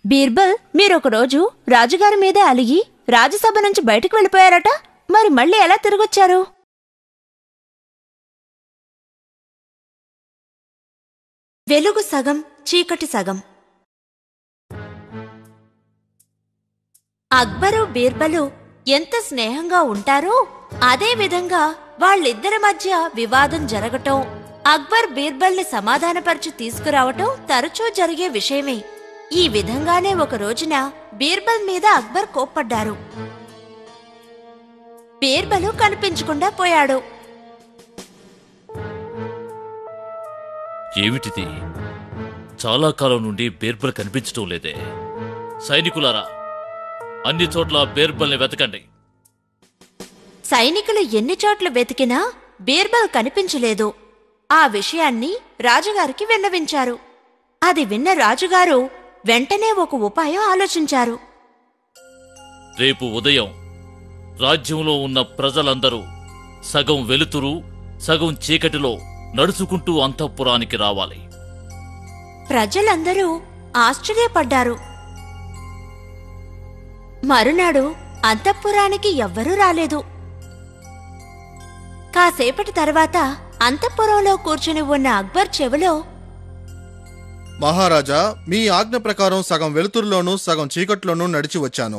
బీర్బల్ మీరొకరోజు రాజుగారి మీదే అలిగి రాజసభ నుంచి బయటకు వెళ్ళిపోయారట మరి మళ్ళీ ఎలా తిరిగొచ్చారు వెలుగు సగం చీకటి సగం అక్బరు బీర్బలు ఎంత స్నేహంగా ఉంటారో అదే విధంగా వాళ్ళిద్దరి మధ్య వివాదం జరగటం అక్బర్ బీర్బల్ని సమాధానపరిచి తీసుకురావటం తరచూ జరిగే విషయమే ఈ విధంగానే ఒక రోజున బీర్బల్ మీద అక్బర్ కోప్పడ్డారు బీర్బలు కనిపించకుండా పోయాడు ఏమిటిది చాలా కాలం నుండి బీర్బల్ కనిపించటం లేదే సైనికులారా అన్ని చోట్ల బీర్బల్ని వెతకండి సైనికులు ఎన్ని చోట్ల వెతికినా బీర్బల్ కనిపించలేదు ఆ విషయాన్ని రాజుగారికి విన్నవించారు అది విన్న రాజుగారు వెంటనే ఒక ఉపాయం ఆలోచించారు రేపు ఉదయం రాజ్యంలో ఉన్న ప్రజలందరూ సగం వెలుతురు సగం చీకటిలో నడుచుకుంటూ అంతఃపురానికి రావాలి ప్రజలందరూ ఆశ్చర్యపడ్డారు మరునాడు అంతఃపురానికి ఎవ్వరూ రాలేదు కాసేపటి తర్వాత అంతఃపురంలో కూర్చుని ఉన్న అక్బర్ చెవిలో మహారాజా మీ ఆజ్ఞ ప్రకారం సగం వెలుతురులోనూ సగం చీకట్లోనూ నడిచి వచ్చాను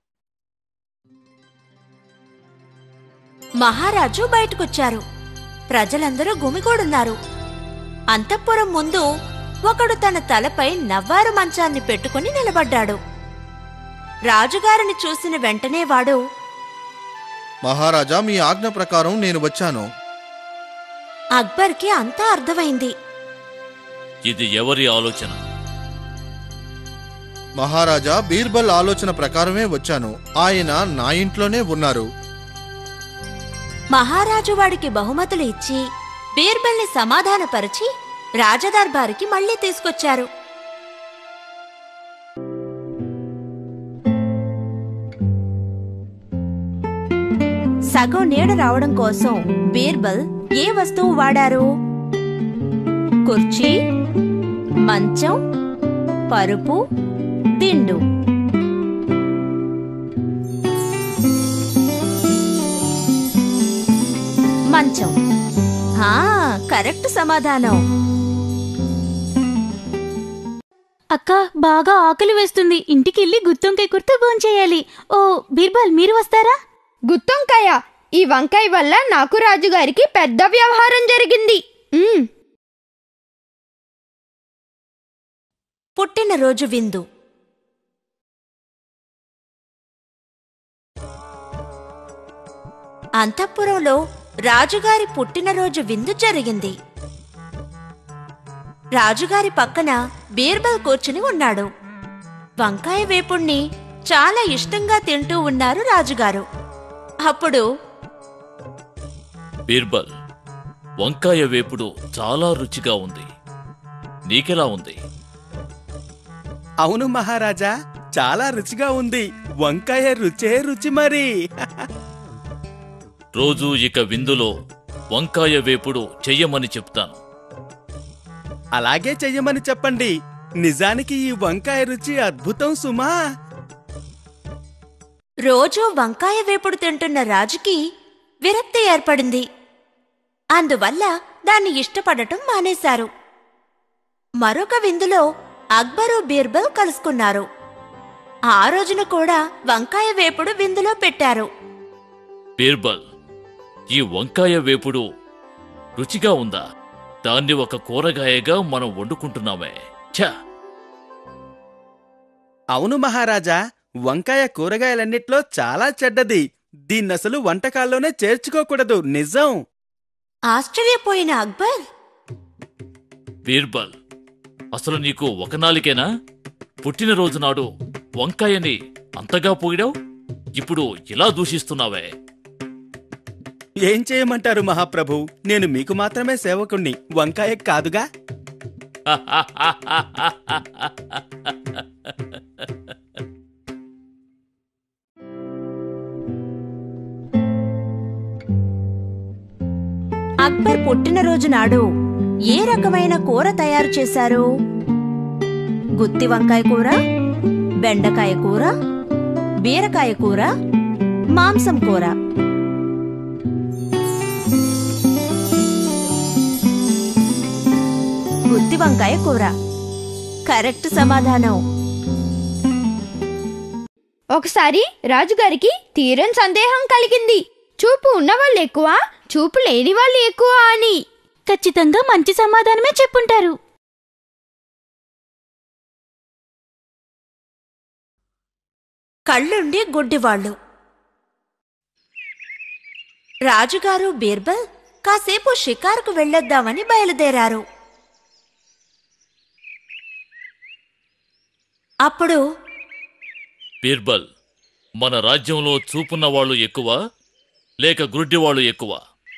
మహారాజు బయటకొచ్చారు ప్రజలందరూ గుమిగూడున్నారు అంతఃపురం ముందు ఒకడు తన తలపై నవ్వారు మంచాన్ని పెట్టుకుని నిలబడ్డాడు రాజుగారిని చూసిన వెంటనే వాడు మహారాజా మీ ఆజ్ఞ ప్రకారం నేను వచ్చాను అక్బర్కి అంతా అర్థమైంది ఇది ఎవరి ఆలోచన మహారాజా బీర్బల్ ఆలోచన ప్రకారమే వచ్చాను ఆయన నా ఇంట్లోనే ఉన్నారు మహారాజు వాడికి బహుమతులు ఇచ్చి బీర్బల్ని సమాధానపరిచి రాజదర్బారికి మళ్ళీ తీసుకొచ్చారు సగం నీడ రావడం కోసం బీర్బల్ ఏ వస్తువు వాడారు కుర్చీ మంచం పరుపు దిండు మంచం హా కరెక్ట్ సమాధానం అక్క బాగా ఆకలి వేస్తుంది ఇంటికెళ్ళి గుత్తొంకాయ కుర్త భోంచేయాలి ఓ బీర్బల్ మీరు వస్తారా గుత్తొంకాయ ఈ వంకాయ వల్ల నాకు రాజుగారికి పెద్ద వ్యవహారం జరిగింది మ్మ్. పుట్టినరోజు విందు అంతఃపురంలో రాజుగారి పుట్టినరోజు విందు జరిగింది రాజుగారి పక్కన బీర్బల్ కూర్చుని ఉన్నాడు వంకాయ వేపుణ్ణి చాలా ఇష్టంగా తింటూ ఉన్నారు రాజుగారు అప్పుడు బీర్బల్ వంకాయ వేపుడు చాలా రుచిగా ఉంది నీకెలా ఉంది అవును మహారాజా చాలా రుచిగా ఉంది వంకాయ రుచే రుచి మరి రోజు ఇక విందులో వంకాయ వేపుడు చెయ్యమని చెప్తాను అలాగే చెయ్యమని చెప్పండి నిజానికి ఈ వంకాయ రుచి అద్భుతం సుమా రోజూ వంకాయ వేపుడు తింటున్న రాజుకి విరక్తి ఏర్పడింది అందువల్ల దాన్ని ఇష్టపడటం మానేశారు మరొక విందులో అక్బరు బీర్బల్ కలుసుకున్నారు ఆ రోజున కూడా వంకాయ వేపుడు విందులో పెట్టారు బీర్బల్ ఈ వంకాయ వేపుడు రుచిగా ఉందా దాన్ని ఒక కూరగాయగా మనం వండుకుంటున్నామే ఛా అవును మహారాజా వంకాయ కూరగాయలన్నిట్లో చాలా చెడ్డది దీన్నసలు వంటకాల్లోనే చేర్చుకోకూడదు నిజం ఆశ్చర్యపోయిన అక్బర్ బీర్బల్ అసలు నీకు ఒక నాలికేనా పుట్టినరోజు నాడు వంకాయని అంతగా పోయిడావు ఇప్పుడు ఇలా దూషిస్తున్నావే ఏం చేయమంటారు మహాప్రభు నేను మీకు మాత్రమే సేవకుణ్ణి వంకాయ కాదుగా అక్బర్ పుట్టినరోజు నాడు ఏ రకమైన కూర తయారు చేశారు గుత్తి వంకాయ కూర బెండకాయ కూర బీరకాయ కూర మాంసం కూర గుత్తి వంకాయ కూర కరెక్ట్ సమాధానం ఒకసారి రాజుగారికి తీరని సందేహం కలిగింది చూపు ఉన్నవాళ్ళు ఎక్కువ చూపు లేని వాళ్ళు ఎక్కువ అని ఖచ్చితంగా మంచి సమాధానమే చెప్పుంటారు కళ్ళుండి గుడ్డివాళ్ళు రాజుగారు బీర్బల్ కాసేపు షికారుకు వెళ్ళొద్దామని బయలుదేరారు అప్పుడు బీర్బల్ మన రాజ్యంలో చూపున్న వాళ్ళు ఎక్కువ లేక గుడ్డి వాళ్ళు ఎక్కువ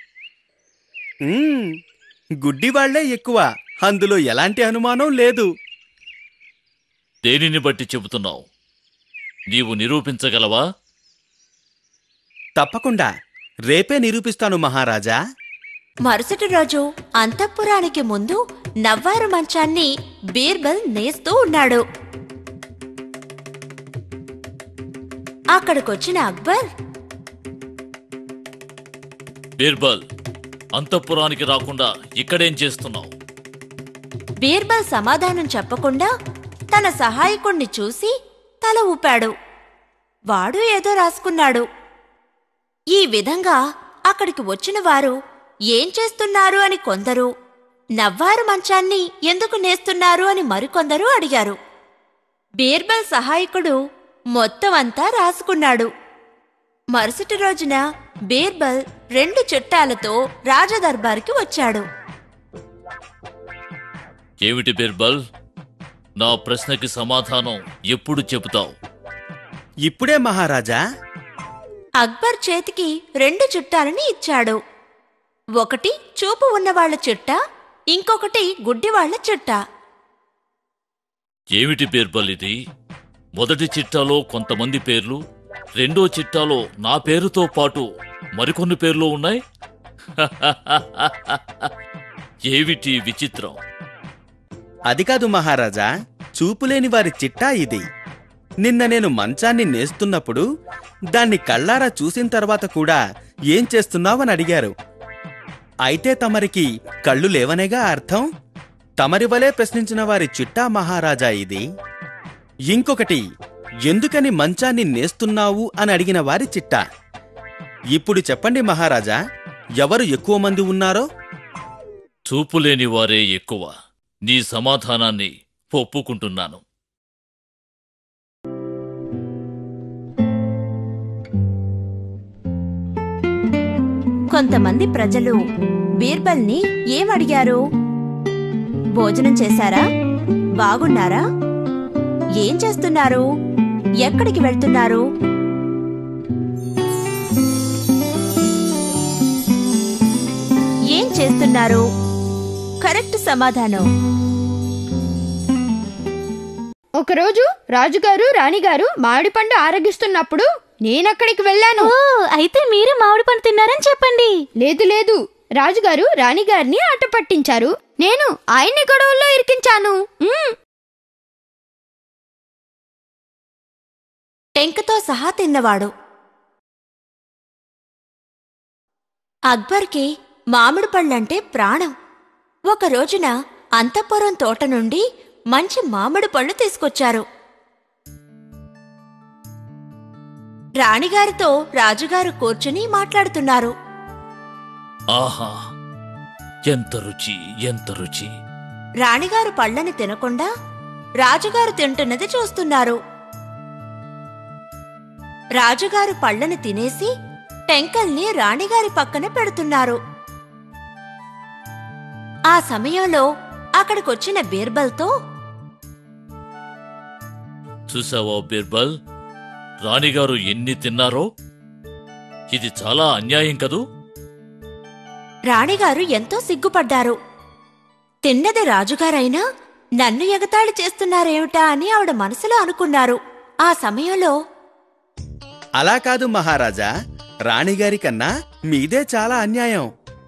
మ్మ్, గుడ్డివాళ్లే ఎక్కువ అందులో ఎలాంటి అనుమానం లేదు దేనిని బట్టి చెబుతున్నావు నీవు నిరూపించగలవా తప్పకుండా రేపే నిరూపిస్తాను మహారాజా మరుసటి రోజు అంతఃపురానికి ముందు నవ్వారు మంచాన్ని బీర్బల్ నేస్తూ ఉన్నాడు అక్కడికొచ్చిన అక్బర్ బీర్బల్ అంతఃపురానికి రాకుండా ఇక్కడేం చేస్తున్నావు బీర్బల్ సమాధానం చెప్పకుండా తన సహాయకుణ్ణి చూసి తల ఊపాడు వాడు ఏదో రాసుకున్నాడు ఈ విధంగా అక్కడికి వచ్చిన వారు ఏం చేస్తున్నారు అని కొందరు నవ్వారు మంచాన్ని ఎందుకు నేస్తున్నారు అని మరికొందరు అడిగారు బీర్బల్ సహాయకుడు మొత్తం అంతా రాసుకున్నాడు మరుసటి రోజున బీర్బల్ రెండు చుట్టాలతో రాజదర్బార్కి వచ్చాడు ఏమిటి బీర్బల్ నా ప్రశ్నకి సమాధానం ఎప్పుడు చెబుతావు ఇప్పుడే మహారాజా అక్బర్ చేతికి రెండు చుట్టాలని ఇచ్చాడు ఒకటి చూపు ఉన్నవాళ్ల చుట్ట ఇంకొకటి గుడ్డివాళ్ల చుట్ట ఏమిటి బీర్బల్ ఇది మొదటి చిట్టాలో కొంతమంది పేర్లు రెండో చిట్టాలో నా పేరుతో పాటు మరికొన్ని పేర్లు ఉన్నాయి ఏమిటి విచిత్రం అది కాదు మహారాజా చూపులేని వారి చిట్టా ఇది నిన్న నేను మంచాన్ని నేస్తున్నప్పుడు దాన్ని కళ్ళారా చూసిన తర్వాత కూడా ఏం చేస్తున్నావని అడిగారు అయితే తమరికి కళ్ళు లేవనేగా అర్థం తమరి వలే ప్రశ్నించిన వారి చిట్టా మహారాజా ఇది ఇంకొకటి ఎందుకని మంచాన్ని నేస్తున్నావు అని అడిగిన వారి చిట్టా ఇప్పుడు చెప్పండి మహారాజా ఎవరు ఎక్కువ మంది ఉన్నారో చూపులేని వారే ఎక్కువ నీ సమాధానాన్ని ఒప్పుకుంటున్నాను కొంతమంది ప్రజలు బీర్బల్ని ఏమడిగారు భోజనం చేశారా బాగున్నారా ఏం చేస్తున్నారు ఎక్కడికి వెళ్తున్నారు ఏం చేస్తున్నారు కరెక్ట్ సమాధానం ఒకరోజు రాజుగారు రాణిగారు మామిడి పండు ఆరగిస్తున్నప్పుడు నేనక్కడికి వెళ్ళాను ఓ అయితే మీరు మామిడి పండు తిన్నారని చెప్పండి లేదు లేదు రాజుగారు రాణిగారిని ఆట పట్టించారు నేను ఆయన్ని గొడవల్లో ఇరికించాను మ్మ్. టెంకతో సహా తిన్నవాడు అక్బర్కి మామిడి పళ్ళంటే ప్రాణం ఒక రోజున అంతఃపురం తోట నుండి మంచి మామిడి పళ్ళు తీసుకొచ్చారు రాణిగారితో రాజుగారు కూర్చుని మాట్లాడుతున్నారు ఆహా ఎంత రుచి ఎంత రుచి రాణిగారు పళ్ళని తినకుండా రాజుగారు తింటున్నది చూస్తున్నారు రాజుగారు పళ్ళని తినేసి టెంకల్ని రాణిగారి పక్కన పెడుతున్నారు ఆ సమయంలో అక్కడికొచ్చిన బీర్బల్తో చూసావా బీర్బల్ రాణిగారు ఎన్ని తిన్నారో ఇది చాలా అన్యాయం కదూ రాణిగారు ఎంతో సిగ్గుపడ్డారు తిన్నది రాజుగారైనా నన్ను ఎగతాళి చేస్తున్నారేమిటా అని ఆవిడ మనసులో అనుకున్నారు ఆ సమయంలో అలా కాదు మహారాజా రాణిగారి కన్నా మీదే చాలా అన్యాయం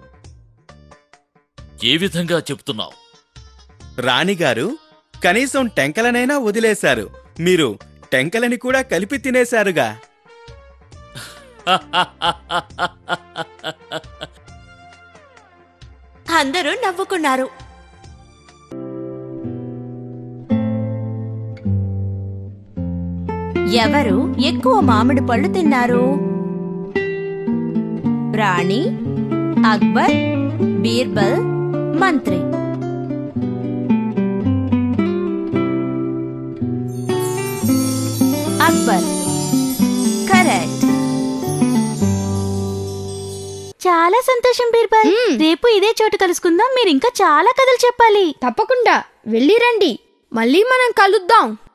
ఏ విధంగా చెప్తున్నావు రాణిగారు కనీసం టెంకలనైనా వదిలేశారు మీరు టెంకలని కూడా కలిపి తినేశారుగా అందరూ నవ్వుకున్నారు ఎవరు ఎక్కువ మామిడి పళ్ళు తిన్నారు రాణి అక్బర్ బీర్బల్ మంత్రి అక్బర్ కరెక్ట్ చాలా సంతోషం బీర్బల్ మ్మ్. రేపు ఇదే చోటు కలుసుకుందాం మీరు ఇంకా చాలా కథలు చెప్పాలి తప్పకుండా వెళ్ళి రండి మళ్ళీ మనం కలుద్దాం